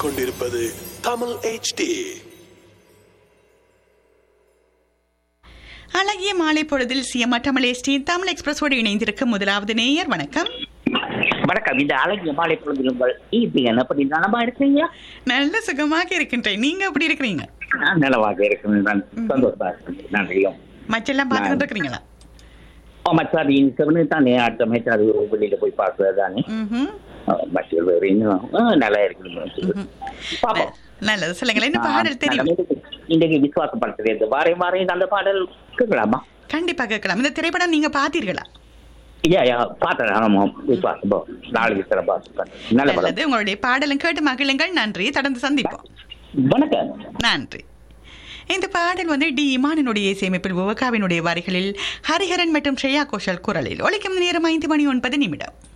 கேட்டுக்கொண்டிருப்பது தமிழ் HD அழகிய மாலை பொழுதில் சிஎம் தமிழேஸ்டி தமிழ் எக்ஸ்பிரஸோடு இணைந்திருக்கும் முதலாவது நேயர் வணக்கம் வணக்கம் இந்த அழகிய மாலை பொழுதில் உங்கள் ஈபிஎன் எப்படி நலமா இருக்கீங்க நல்ல சுகமாக இருக்கின்றேன் நீங்க எப்படி இருக்கிறீங்க நான் நலமாக இருக்கிறேன் நான் சந்தோஷமா இருக்கிறேன் நன்றியும் மச்செல்லாம் பார்த்துக்கிட்டு இருக்கிறீங்களா மற்ற இந்த செவனு தானே அடுத்த மேட்ச் அது ஒரு வெளியில போய் பார்க்கறது தானே ம்ஹும். மற்ற வேறு இன்னும் ஆ, நல்லா இருக்கு பாப்போம் நல்லது சொல்லுங்களேன் என்ன பாடல் தெரியும் இன்றைக்கு விசுவாசப்படுத்துறது இந்த வாரம் வாரம் அந்த பாடல் கேட்கலாமா கண்டிப்பா கேட்கலாம் இந்த திரைப்படம் நீங்க பார்த்தீர்களா ஐயா ஐயா பார்த்தேன் ஆமாம் விசுவாசம் போ. நாளைக்கு சிறப்பா நல்ல படம் நல்லது உங்களுடைய பாடலும் கேட்டு மகிழுங்கள் நன்றி தொடர்ந்து சந்திப்போம் வணக்கம் நன்றி இந்த பாடல் வந்து டி இமானினுடைய இசையமைப்பில் உவகாவினுடைய வரிகளில் ஹரிஹரன் மற்றும் ஸ்ரேயா கோஷல் குரலில் ஒலிக்கும் நேரம் ஐந்து மணி ஒன்பது நிமிடம்